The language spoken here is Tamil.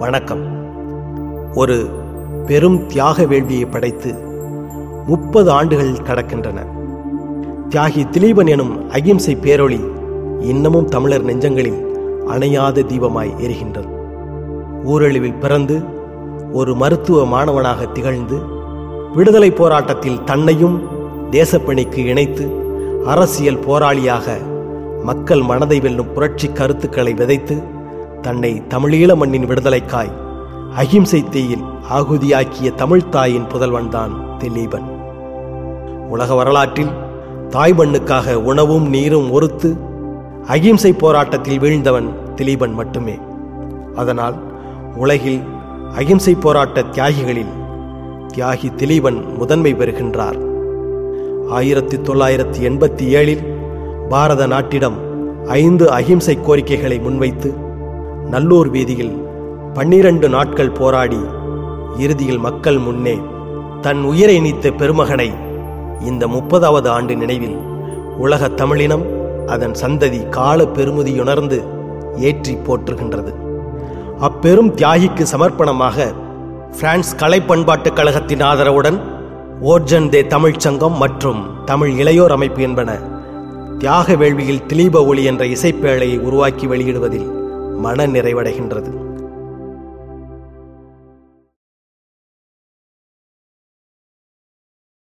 வணக்கம் ஒரு பெரும் தியாக வேள்வியை படைத்து முப்பது ஆண்டுகள் கடக்கின்றன தியாகி திலீபன் எனும் அகிம்சை பேரொளி இன்னமும் தமிழர் நெஞ்சங்களில் அணையாத தீபமாய் எரிகின்றது ஊரழிவில் பிறந்து ஒரு மருத்துவ மாணவனாக திகழ்ந்து விடுதலை போராட்டத்தில் தன்னையும் தேசப்பணிக்கு இணைத்து அரசியல் போராளியாக மக்கள் மனதை வெல்லும் புரட்சி கருத்துக்களை விதைத்து தன்னை தமிழீழ மண்ணின் விடுதலைக்காய் அகிம்சை தீயில் ஆகுதியாக்கிய தமிழ்த்தாயின் புதல்வன்தான் திலீபன் உலக வரலாற்றில் தாய் மண்ணுக்காக உணவும் நீரும் ஒருத்து அகிம்சை போராட்டத்தில் வீழ்ந்தவன் திலீபன் மட்டுமே அதனால் உலகில் அகிம்சை போராட்ட தியாகிகளில் தியாகி திலீபன் முதன்மை பெறுகின்றார் ஆயிரத்தி தொள்ளாயிரத்தி எண்பத்தி ஏழில் பாரத நாட்டிடம் ஐந்து அகிம்சை கோரிக்கைகளை முன்வைத்து நல்லூர் வீதியில் பன்னிரண்டு நாட்கள் போராடி இறுதியில் மக்கள் முன்னே தன் உயிரை நீத்த பெருமகனை இந்த முப்பதாவது ஆண்டு நினைவில் உலக தமிழினம் அதன் சந்ததி கால பெருமுதியுணர்ந்து ஏற்றி போற்றுகின்றது அப்பெரும் தியாகிக்கு சமர்ப்பணமாக பிரான்ஸ் கலை பண்பாட்டுக் கழகத்தின் ஆதரவுடன் ஓர்ஜன் தே தமிழ்ச் சங்கம் மற்றும் தமிழ் இளையோர் அமைப்பு என்பன தியாக வேள்வியில் திலீப ஒளி என்ற இசைப்பேழையை உருவாக்கி வெளியிடுவதில் மன நிறைவடைகின்றது